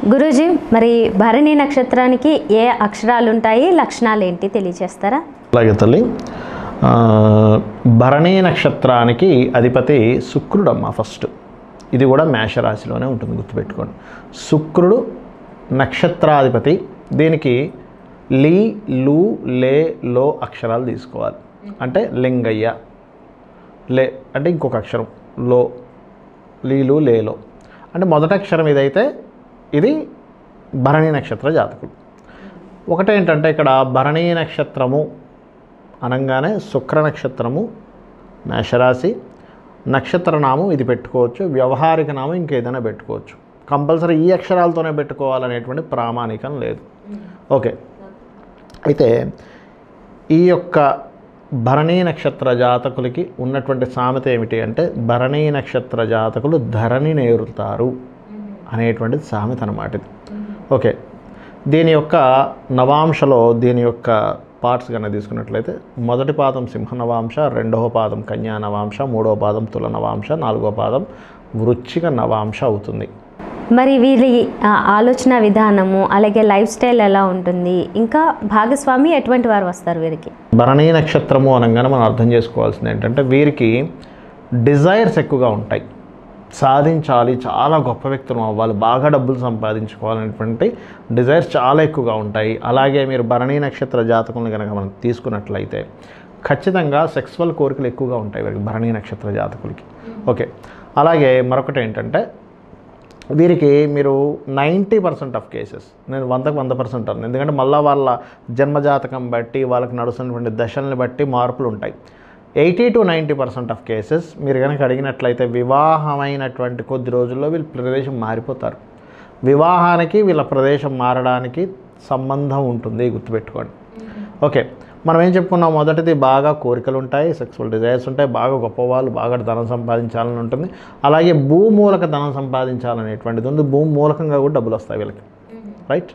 గురూజీ మరి భరణి నక్షత్రానికి ఏ అక్షరాలు ఉంటాయి లక్షణాలు ఏంటి తెలియచేస్తారా అలాగే తల్లి ఆ, భరణీ నక్షత్రానికి అధిపతి శుక్రుడమ్మ ఫస్ట్ ఇది కూడా మేషరాశిలోనే ఉంటుంది గుర్తుపెట్టుకోండి శుక్రుడు నక్షత్రాధిపతి దీనికి లీ లు లే లో అక్షరాలు తీసుకోవాలి అంటే లింగయ్య లే అంటే ఇంకొక అక్షరం లో లీలు లేలో అంటే మొదటి అక్షరం ఇదైతే ఇది భరణీ నక్షత్ర జాతకులు ఒకటేంటంటే ఇక్కడ భరణీ నక్షత్రము అనగానే శుక్ర నక్షత్రము మేషరాశి నక్షత్ర నామం ఇది పెట్టుకోవచ్చు వ్యవహారిక నామం ఇంకేదైనా పెట్టుకోవచ్చు కంపల్సరీ ఈ అక్షరాలతోనే పెట్టుకోవాలనేటువంటి ప్రామాణికం లేదు ఓకే అయితే ఈ యొక్క భరణీ నక్షత్ర జాతకులకి ఉన్నటువంటి సామెత ఏమిటి అంటే భరణీ నక్షత్ర జాతకులు ధరణి నేరుతారు అనేటువంటిది సామెత అన్నమాట ఇది ఓకే దీని యొక్క నవాంశలో దీని యొక్క పార్ట్స్ కనుక తీసుకున్నట్లయితే మొదటి పాదం సింహ నవాంశ రెండవ పాదం కన్యా నవాంశ మూడవ పాదం తుల నవాంశ నాలుగవ పాదం వృచ్చిక నవాంశ అవుతుంది మరి వీరి ఆ, ఆలోచన విధానము అలాగే లైఫ్ స్టైల్ ఎలా ఉంటుంది ఇంకా భాగస్వామి ఎటువంటి వారు వస్తారు వీరికి భరణీ నక్షత్రము అనగానే మనం అర్థం చేసుకోవాల్సింది ఏంటంటే వీరికి డిజైర్స్ ఎక్కువగా ఉంటాయి సాధించాలి చాలా గొప్ప వ్యక్తులు అవ్వాలి బాగా డబ్బులు సంపాదించుకోవాలనేటువంటి డిజైర్స్ చాలా ఎక్కువగా ఉంటాయి అలాగే మీరు భరణీ నక్షత్ర జాతకులను కనుక మనం తీసుకున్నట్లయితే ఖచ్చితంగా సెక్సువల్ కోరికలు ఎక్కువగా ఉంటాయి వీరికి భరణీ నక్షత్ర జాతకులకి ఓకే అలాగే మరొకటి ఏంటంటే వీరికి మీరు నైంటీ పర్సెంట్ ఆఫ్ కేసెస్ నేను వందకు వంద పర్సెంట్ అన్నాను ఎందుకంటే మళ్ళీ వాళ్ళ జన్మజాతకం బట్టి వాళ్ళకి నడుస్తున్నటువంటి దశల్ని బట్టి మార్పులు ఉంటాయి eighty to ninety percent of cases మీరు కనుక అడిగినట్లయితే వివాహమైనటువంటి కొద్ది రోజుల్లో వీళ్ళ ప్రదేశం మారిపోతారు వివాహానికి వీళ్ళ ప్రదేశం మారడానికి సంబంధం ఉంటుంది గుర్తుపెట్టుకోండి ఓకే మనం ఏం చెప్పుకున్నాం మొదటిది బాగా కోరికలు ఉంటాయి సెక్సువల్ డిజైర్స్ ఉంటాయి బాగా గొప్పవాళ్ళు బాగా ధనం సంపాదించాలని ఉంటుంది అలాగే భూమూలక ధనం సంపాదించాలనేటువంటిది ఉంది భూమి మూలకంగా కూడా డబ్బులు వస్తాయి వీళ్ళకి రైట్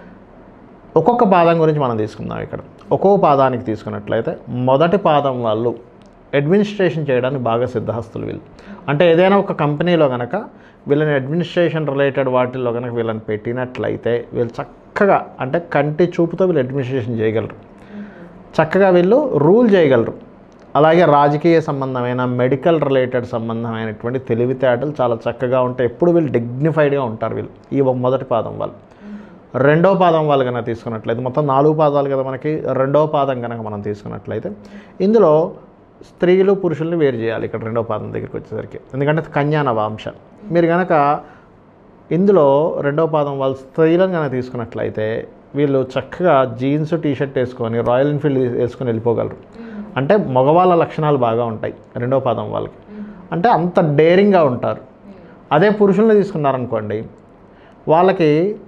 ఒక్కొక్క పాదం గురించి మనం తీసుకుందాం ఇక్కడ ఒక్కొక్క పాదానికి తీసుకున్నట్లయితే మొదటి పాదం వాళ్ళు అడ్మినిస్ట్రేషన్ చేయడానికి బాగా సిద్ధహస్తులు వీళ్ళు అంటే ఏదైనా ఒక కంపెనీలో కనుక వీళ్ళని అడ్మినిస్ట్రేషన్ రిలేటెడ్ వాటిల్లో కనుక వీళ్ళని పెట్టినట్లయితే వీళ్ళు చక్కగా అంటే కంటి చూపుతో వీళ్ళు అడ్మినిస్ట్రేషన్ చేయగలరు చక్కగా వీళ్ళు రూల్ చేయగలరు అలాగే రాజకీయ సంబంధమైన మెడికల్ రిలేటెడ్ సంబంధమైనటువంటి తెలివితేటలు చాలా చక్కగా ఉంటాయి ఎప్పుడు వీళ్ళు డిగ్నిఫైడ్గా ఉంటారు వీళ్ళు ఈ మొదటి పాదం వాళ్ళు రెండో పాదం వాళ్ళు కనుక తీసుకున్నట్లయితే మొత్తం నాలుగు పాదాలు కదా మనకి రెండో పాదం కనుక మనం తీసుకున్నట్లయితే ఇందులో స్త్రీలు పురుషుల్ని వేరు చేయాలి ఇక్కడ రెండో పాదం దగ్గరికి వచ్చేసరికి ఎందుకంటే కన్యా నవాంశ మీరు కనుక ఇందులో రెండో పాదం వాళ్ళు స్త్రీలను కనుక తీసుకున్నట్లయితే వీళ్ళు చక్కగా జీన్స్ టీషర్ట్ వేసుకొని రాయల్ ఎన్ఫీల్డ్ వేసుకొని వెళ్ళిపోగలరు అంటే మగవాళ్ళ లక్షణాలు బాగా ఉంటాయి రెండో పాదం వాళ్ళకి అంటే అంత డేరింగ్గా ఉంటారు అదే పురుషుల్ని తీసుకున్నారనుకోండి వాళ్ళకి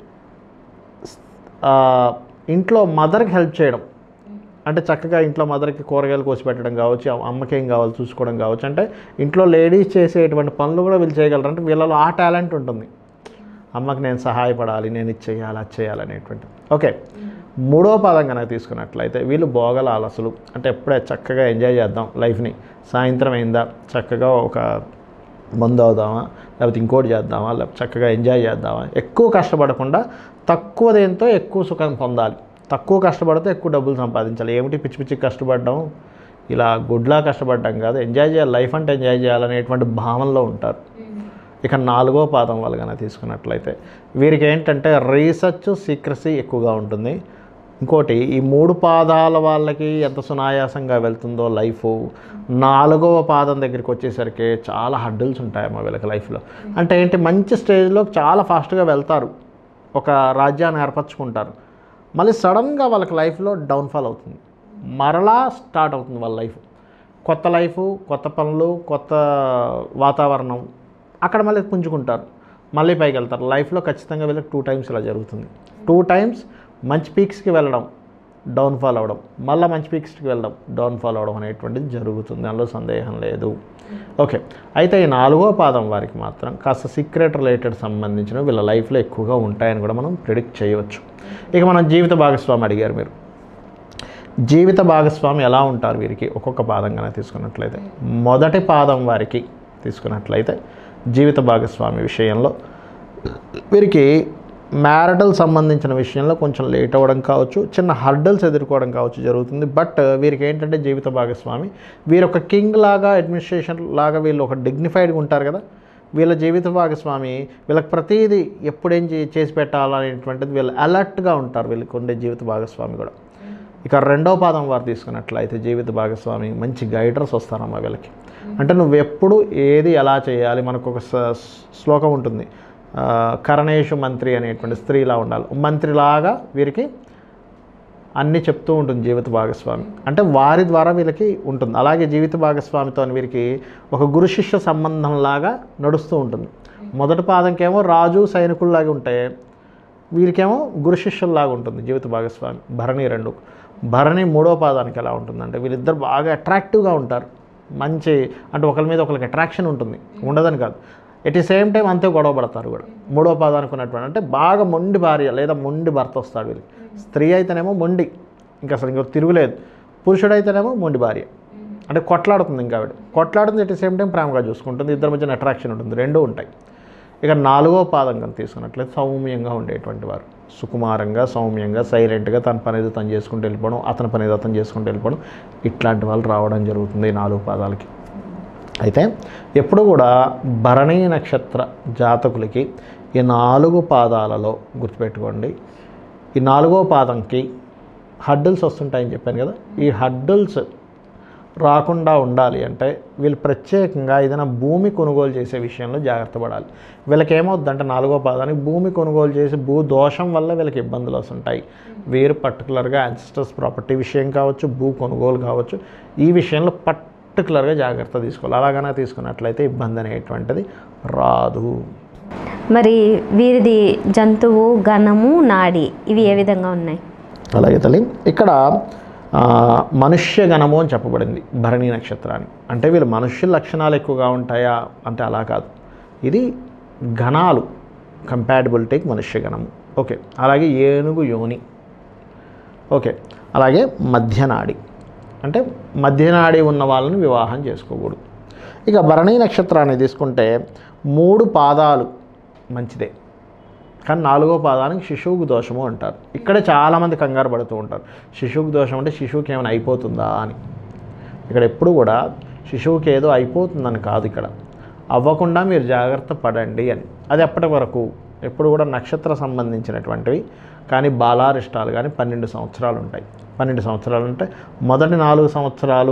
ఆ, ఇంట్లో మదర్కి హెల్ప్ చేయడం అంటే చక్కగా ఇంట్లో మదర్కి కూరగాయలు కోసి పెట్టడం కావచ్చు అమ్మ- అమ్మకి ఏం కావాలి చూసుకోవడం కావచ్చు అంటే ఇంట్లో లేడీస్ చేసేటువంటి పనులు కూడా వీళ్ళు చేయగలరు అంటే వీళ్ళలో ఆ టాలెంట్ ఉంటుంది అమ్మకి నేను సహాయపడాలి నేను ఇది చేయాలి అది చేయాలి అనేటువంటి ఓకే మూడో పాదం కనుక తీసుకున్నట్లయితే వీళ్ళు భోగల ఆలసులు అంటే ఎప్పుడే చక్కగా ఎంజాయ్ చేద్దాం లైఫ్ని సాయంత్రం అయిందా చక్కగా ఒక మందు అవుదామా లేకపోతే ఇంకోటి చేద్దామా లేకపోతే చక్కగా ఎంజాయ్ చేద్దామా ఎక్కువ కష్టపడకుండా తక్కువ దేంతో ఎక్కువ సుఖం పొందాలి తక్కువ కష్టపడితే ఎక్కువ డబ్బులు సంపాదించాలి ఏమిటి పిచ్చి పిచ్చి కష్టపడడం ఇలా గుడ్లా కష్టపడడం కాదు ఎంజాయ్ చేయాలి లైఫ్ అంటే ఎంజాయ్ చేయాలనేటువంటి భావనలో ఉంటారు ఇక నాలుగో పాదం వాళ్ళు కనుక తీసుకున్నట్లయితే వీరికి ఏంటంటే రీసెర్చ్ సీక్రసీ ఎక్కువగా ఉంటుంది ఇంకోటి ఈ మూడు పాదాల వాళ్ళకి ఎంత సునాయాసంగా వెళ్తుందో లైఫ్ నాలుగవ పాదం దగ్గరికి వచ్చేసరికి చాలా హడ్డుల్స్ ఉంటాయమ్మా వీళ్ళకి లైఫ్లో అంటే ఏంటి మంచి స్టేజ్లో చాలా ఫాస్ట్గా వెళ్తారు ఒక రాజ్యాన్ని ఏర్పరచుకుంటారు మళ్ళీ సడన్గా వాళ్ళకి లైఫ్లో డౌన్ఫాల్ అవుతుంది మరలా స్టార్ట్ అవుతుంది వాళ్ళ లైఫ్ కొత్త లైఫ్ కొత్త పనులు కొత్త వాతావరణం అక్కడ మళ్ళీ పుంజుకుంటారు మళ్ళీ పైకి వెళ్తారు లైఫ్లో ఖచ్చితంగా వీళ్ళకి టూ టైమ్స్ ఇలా జరుగుతుంది టూ టైమ్స్ మంచి పీక్స్కి వెళ్ళడం డౌన్ఫాల్ అవ్వడం మళ్ళీ మంచి పీక్స్కి వెళ్ళడం డౌన్ఫాల్ అవ్వడం అనేటువంటిది జరుగుతుంది అందులో సందేహం లేదు ఓకే అయితే ఈ నాలుగో పాదం వారికి మాత్రం కాస్త సీక్రెట్ రిలేటెడ్ సంబంధించిన వీళ్ళ లైఫ్లో ఎక్కువగా ఉంటాయని కూడా మనం ప్రిడిక్ట్ చేయవచ్చు ఇక మనం జీవిత భాగస్వామి అడిగారు మీరు జీవిత భాగస్వామి ఎలా ఉంటారు వీరికి ఒక్కొక్క పాదంగా తీసుకున్నట్లయితే మొదటి పాదం వారికి తీసుకున్నట్లయితే జీవిత భాగస్వామి విషయంలో వీరికి మ్యారిటల్ సంబంధించిన విషయంలో కొంచెం లేట్ అవ్వడం కావచ్చు చిన్న హర్డల్స్ ఎదుర్కోవడం కావచ్చు జరుగుతుంది బట్ వీరికి ఏంటంటే జీవిత భాగస్వామి వీరు ఒక కింగ్ లాగా అడ్మినిస్ట్రేషన్ లాగా వీళ్ళు ఒక డిగ్నిఫైడ్గా ఉంటారు కదా వీళ్ళ జీవిత భాగస్వామి వీళ్ళకి ప్రతిదీ ఎప్పుడేం చే- చేసి పెట్టాలనేటువంటిది వీళ్ళు అలర్ట్గా ఉంటారు వీళ్ళకి ఉండే జీవిత భాగస్వామి కూడా ఇక రెండో పాదం వారు తీసుకున్నట్లయితే జీవిత భాగస్వామి మంచి గైడర్స్ వస్తారమ్మా వీళ్ళకి అంటే నువ్వు ఎప్పుడు ఏది ఎలా చేయాలి మనకు ఒక స- శ్లోకం ఉంటుంది ఆ, కరణేషు మంత్రి అనేటువంటి స్త్రీలా ఉండాలి మంత్రిలాగా వీరికి అన్నీ చెప్తూ ఉంటుంది జీవిత భాగస్వామి అంటే వారి ద్వారా వీళ్ళకి ఉంటుంది అలాగే జీవిత భాగస్వామితో వీరికి ఒక గురు శిష్య సంబంధంలాగా నడుస్తూ ఉంటుంది మొదటి పాదంకేమో రాజు సైనికుల్లాగా ఉంటాయి వీరికేమో గురు శిష్యుల్లాగా ఉంటుంది జీవిత భాగస్వామి భరణి రెండు భరణి మూడో పాదానికి ఎలా ఉంటుందంటే వీళ్ళిద్దరు బాగా అట్రాక్టివ్గా ఉంటారు మంచి అంటే ఒకరి మీద ఒకరికి అట్రాక్షన్ ఉంటుంది ఉండదని కాదు ఎట్ ది సేమ్ టైం అంతే గొడవ పడతారు కూడా మూడో పాదానికి ఉన్నటువంటి అంటే బాగా మొండి భార్య లేదా మొండి భర్త వస్తాడు వీళ్ళకి స్త్రీ అయితేనేమో మొండి ఇంకా అసలు ఇంకో తిరుగులేదు పురుషుడైతేనేమో మొండి భార్య అంటే కొట్లాడుతుంది ఇంకా ఆవిడ కొట్లాడుతుంది ఎట్ ది సేమ్ టైం ప్రేమగా చూసుకుంటుంది ఇద్దరి మధ్యన అట్రాక్షన్ ఉంటుంది రెండూ ఉంటాయి ఇక నాలుగో పాదం కనుక తీసుకున్నట్లయితే సౌమ్యంగా ఉండేటువంటి వారు సుకుమారంగా సౌమ్యంగా సైలెంట్గా తన పని ఏదో తను చేసుకుంటూ వెళ్ళిపోవడం అతని పని ఏదో అతను చేసుకుంటూ వెళ్ళిపోవడం ఇట్లాంటి వాళ్ళు రావడం జరుగుతుంది ఈ నాలుగు పాదాలకి అయితే ఎప్పుడు కూడా భరణీ నక్షత్ర జాతకులకి ఈ నాలుగు పాదాలలో గుర్తుపెట్టుకోండి ఈ నాలుగో పాదంకి హడ్డల్స్ వస్తుంటాయని చెప్పాను కదా ఈ హడ్డల్స్ రాకుండా ఉండాలి అంటే వీళ్ళు ప్రత్యేకంగా ఏదైనా భూమి కొనుగోలు చేసే విషయంలో జాగ్రత్త పడాలి వీళ్ళకి ఏమవుద్దంటే నాలుగో పాదానికి భూమి కొనుగోలు చేసి భూ దోషం వల్ల వీళ్ళకి ఇబ్బందులు వస్తుంటాయి వీరు పర్టికులర్గా యాన్సిస్టర్స్ ప్రాపర్టీ విషయం కావచ్చు భూ కొనుగోలు కావచ్చు ఈ విషయంలో పర్టికులర్గా జాగ్రత్త తీసుకోవాలి అలాగనే తీసుకున్నట్లయితే ఇబ్బంది అనేటువంటిది రాదు మరి వీరిది జంతువు గణము నాడి ఇవి ఏ విధంగా ఉన్నాయి అలాగే తల్లి ఇక్కడ ఆ, మనుష్య గణము అని చెప్పబడింది భరణి నక్షత్రాన్ని అంటే వీళ్ళు మనుష్య లక్షణాలు ఎక్కువగా ఉంటాయా అంటే అలా కాదు ఇది గణాలు కంపాటబిలిటీకి మనుష్య గణము ఓకే అలాగే ఏనుగు యోని ఓకే అలాగే మధ్యనాడి అంటే మధ్యనాడి ఉన్న వాళ్ళని వివాహం చేసుకోకూడదు ఇక భరణి నక్షత్రాన్ని తీసుకుంటే మూడు పాదాలు మంచిదే కానీ నాలుగో పాదానికి శిశువుకు దోషము అంటారు ఇక్కడ చాలామంది కంగారు పడుతూ ఉంటారు శిశువుకు దోషం అంటే శిశువుకి ఏమైనా అయిపోతుందా అని ఇక్కడ ఎప్పుడు కూడా శిశువుకి ఏదో అయిపోతుందని కాదు ఇక్కడ అవ్వకుండా మీరు జాగ్రత్త పడండి అని అది ఎప్పటి వరకు ఎప్పుడు కూడా నక్షత్ర సంబంధించినటువంటివి కానీ బాలారిష్టాలు కానీ పన్నెండు సంవత్సరాలు ఉంటాయి పన్నెండు సంవత్సరాలు ఉంటాయి మొదటి నాలుగు సంవత్సరాలు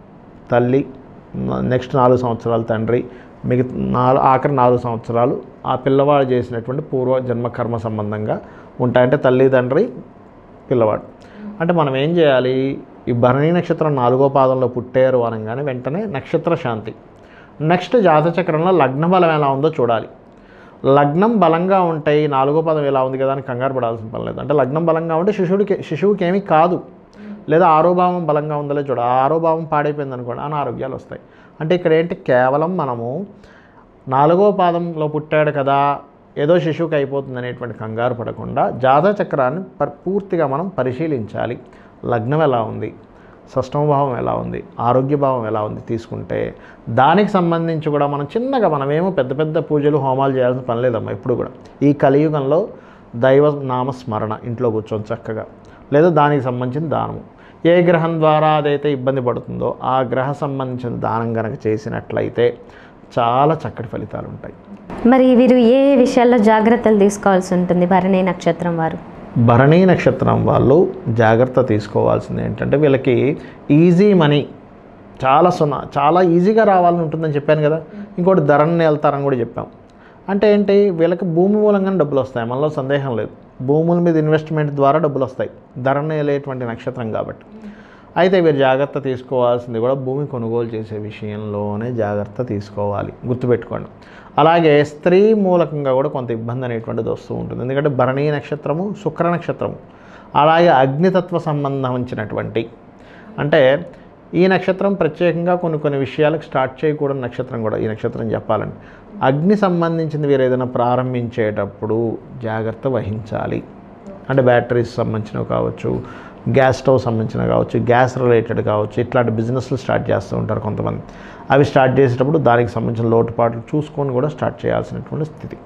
తల్లి నెక్స్ట్ నాలుగు సంవత్సరాలు తండ్రి మిగతా నాలుగు ఆఖరి నాలుగు సంవత్సరాలు ఆ పిల్లవాడు చేసినటువంటి పూర్వ జన్మ కర్మ సంబంధంగా ఉంటాయంటే తల్లి తండ్రి పిల్లవాడు అంటే మనం ఏం చేయాలి ఈ భరణి నక్షత్రం నాలుగో పాదంలో పుట్టారు అనగానే వెంటనే నక్షత్ర శాంతి నెక్స్ట్ జాతచక్రంలో లగ్న బలం ఎలా ఉందో చూడాలి లగ్నం బలంగా ఉంటాయి నాలుగో పదం ఎలా ఉంది కదా అని కంగారు పడాల్సిన పని లేదు అంటే లగ్నం బలంగా ఉంటే శిశువుడికి శిశువుకి ఏమీ కాదు లేదా ఆరో భావం బలంగా ఉందో చూడ ఆరో భావం పాడైపోయింది అనుకోండి అనారోగ్యాలు వస్తాయి అంటే ఇక్కడ ఏంటి కేవలం మనము నాలుగో పాదంలో పుట్టాడు కదా ఏదో శిశువుకి అయిపోతుంది అనేటువంటి కంగారు పడకుండా జాతక చక్రాన్ని పర్ పూర్తిగా మనం పరిశీలించాలి లగ్నం ఎలా ఉంది షష్టమ భావం ఎలా ఉంది ఆరోగ్య భావం ఎలా ఉంది తీసుకుంటే దానికి సంబంధించి కూడా మనం చిన్నగా మనమేమో పెద్ద పెద్ద పూజలు హోమాలు చేయాల్సిన పని లేదమ్మా ఎప్పుడు కూడా ఈ కలియుగంలో దైవ నామ స్మరణ ఇంట్లో కూర్చొని చక్కగా లేదా దానికి సంబంధించిన దానము ఏ గ్రహం ద్వారా అదైతే ఇబ్బంది పడుతుందో ఆ గ్రహ సంబంధించిన దానం కనుక చేసినట్లయితే చాలా చక్కటి ఫలితాలు ఉంటాయి మరి వీరు ఏ ఏ విషయాల్లో జాగ్రత్తలు తీసుకోవాల్సి ఉంటుంది భరణి నక్షత్రం వారు భరణీ నక్షత్రం వాళ్ళు జాగ్రత్త తీసుకోవాల్సింది ఏంటంటే వీళ్ళకి ఈజీ మనీ చాలా సున్నా చాలా ఈజీగా రావాలని ఉంటుందని చెప్పాను కదా ఇంకోటి ధరని వెళ్తారని కూడా చెప్పాం అంటే ఏంటి వీళ్ళకి భూమి మూలంగానే డబ్బులు వస్తాయి మనలో సందేహం లేదు భూముల మీద ఇన్వెస్ట్మెంట్ ద్వారా డబ్బులు వస్తాయి ధరని వెళ్ళేటువంటి నక్షత్రం కాబట్టి అయితే వీరు జాగ్రత్త తీసుకోవాల్సింది కూడా భూమి కొనుగోలు చేసే విషయంలోనే జాగ్రత్త తీసుకోవాలి గుర్తుపెట్టుకోండి అలాగే స్త్రీ మూలకంగా కూడా కొంత ఇబ్బంది అనేటువంటిది వస్తూ ఉంటుంది ఎందుకంటే భరణీ నక్షత్రము శుక్ర నక్షత్రము అలాగే అగ్నితత్వ సంబంధించినటువంటి అంటే ఈ నక్షత్రం ప్రత్యేకంగా కొన్ని కొన్ని విషయాలకు స్టార్ట్ చేయకూడని నక్షత్రం కూడా ఈ నక్షత్రం చెప్పాలండి అగ్ని సంబంధించింది వీరు ఏదైనా ప్రారంభించేటప్పుడు జాగ్రత్త వహించాలి అంటే బ్యాటరీస్ సంబంధించినవి కావచ్చు గ్యాస్ స్టవ్ సంబంధించినవి కావచ్చు గ్యాస్ రిలేటెడ్ కావచ్చు ఇట్లాంటి బిజినెస్లు స్టార్ట్ చేస్తూ ఉంటారు కొంతమంది అవి స్టార్ట్ చేసేటప్పుడు దానికి సంబంధించిన లోటుపాట్లు చూసుకొని కూడా స్టార్ట్ చేయాల్సినటువంటి స్థితి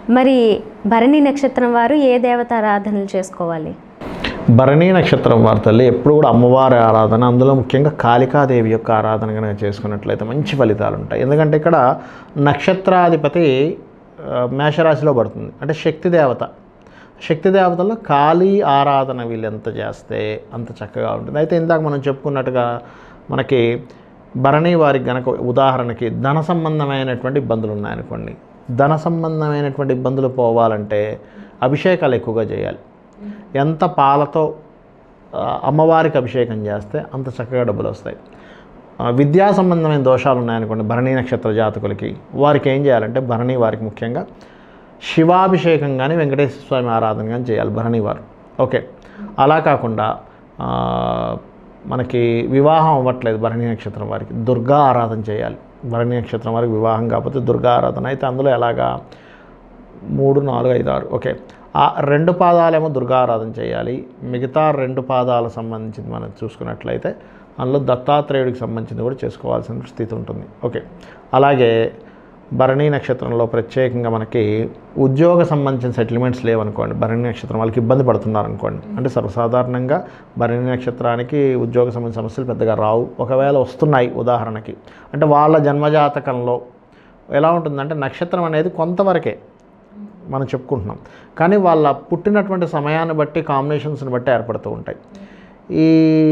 మరి భరణి నక్షత్రం వారు ఏ దేవత ఆరాధనలు చేసుకోవాలి భరణీ నక్షత్రం వారి తల్లి ఎప్పుడు కూడా అమ్మవారి ఆరాధన అందులో ముఖ్యంగా కాళికాదేవి యొక్క ఆరాధన కనుక చేసుకున్నట్లయితే మంచి ఫలితాలు ఉంటాయి ఎందుకంటే ఇక్కడ నక్షత్రాధిపతి ఆ, మేషరాశిలో పడుతుంది అంటే శక్తి దేవత శక్తి దేవతల్లో కాళీ ఆరాధన వీళ్ళు ఎంత చేస్తే అంత చక్కగా ఉంటుంది అయితే ఇందాక మనం చెప్పుకున్నట్టుగా మనకి భరణి వారికి గనక ఉదాహరణకి ధన సంబంధమైనటువంటి ఇబ్బందులు ఉన్నాయనుకోండి ధన సంబంధమైనటువంటి ఇబ్బందులు పోవాలంటే అభిషేకాలు ఎక్కువగా చేయాలి ఎంత పాలతో ఆ, అమ్మవారికి అభిషేకం చేస్తే అంత చక్కగా డబ్బులు వస్తాయి ఆ, విద్యా సంబంధమైన దోషాలు ఉన్నాయనుకోండి భరణీ నక్షత్ర జాతకులకి వారికి ఏం చేయాలంటే భరణి వారికి ముఖ్యంగా శివాభిషేకం కానీ వెంకటేశ్వర స్వామి ఆరాధన కానీ చేయాలి భరణి వారు ఓకే అలా కాకుండా ఆ, మనకి వివాహం అవ్వట్లేదు భరణి నక్షత్రం వారికి దుర్గా ఆరాధన చేయాలి భరణి నక్షత్రం వారికి వివాహం కాకపోతే దుర్గా ఆరాధన అయితే అందులో ఎలాగా మూడు నాలుగు ఐదు ఆరు ఓకే ఆ రెండు పాదాలేమో దుర్గారాధన చేయాలి మిగతా రెండు పాదాలకు సంబంధించింది మనం చూసుకున్నట్లయితే అందులో దత్తాత్రేయుడికి సంబంధించింది కూడా చేసుకోవాల్సిన స్థితి ఉంటుంది ఓకే అలాగే భరణీ నక్షత్రంలో ప్రత్యేకంగా మనకి ఉద్యోగ సంబంధించిన సెటిల్మెంట్స్ లేవనుకోండి భరణి నక్షత్రం వాళ్ళకి ఇబ్బంది పడుతున్నారు అనుకోండి అంటే సర్వసాధారణంగా భరణి నక్షత్రానికి ఉద్యోగ సంబంధించిన సమస్యలు పెద్దగా రావు ఒకవేళ వస్తున్నాయి ఉదాహరణకి అంటే వాళ్ళ జన్మజాతకంలో ఎలా ఉంటుందంటే నక్షత్రం అనేది కొంతవరకే మనం చెప్పుకుంటున్నాం కానీ వాళ్ళ పుట్టినటువంటి సమయాన్ని బట్టి కాంబినేషన్స్ని బట్టి ఏర్పడుతూ ఉంటాయి ఈ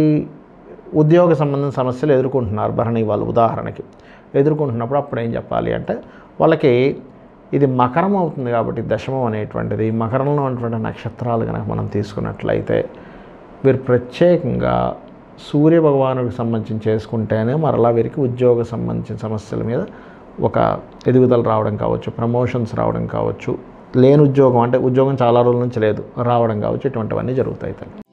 ఉద్యోగ సంబంధం సమస్యలు ఎదుర్కొంటున్నారు భరణి వాళ్ళు ఉదాహరణకి ఎదుర్కొంటున్నప్పుడు అప్పుడు ఏం చెప్పాలి అంటే వాళ్ళకి ఇది మకరం అవుతుంది కాబట్టి దశమం అనేటువంటిది మకరంలో ఉన్నటువంటి నక్షత్రాలు కనుక మనం తీసుకున్నట్లయితే వీరు ప్రత్యేకంగా సూర్య భగవానుడికి సంబంధించి చేసుకుంటేనే మరలా వీరికి ఉద్యోగ సంబంధించిన సమస్యల మీద ఒక ఎదుగుదల రావడం కావచ్చు ప్రమోషన్స్ రావడం కావచ్చు లేని ఉద్యోగం అంటే ఉద్యోగం చాలా రోజుల నుంచి లేదు రావడం కావచ్చు ఇటువంటివన్నీ జరుగుతాయి తల్లి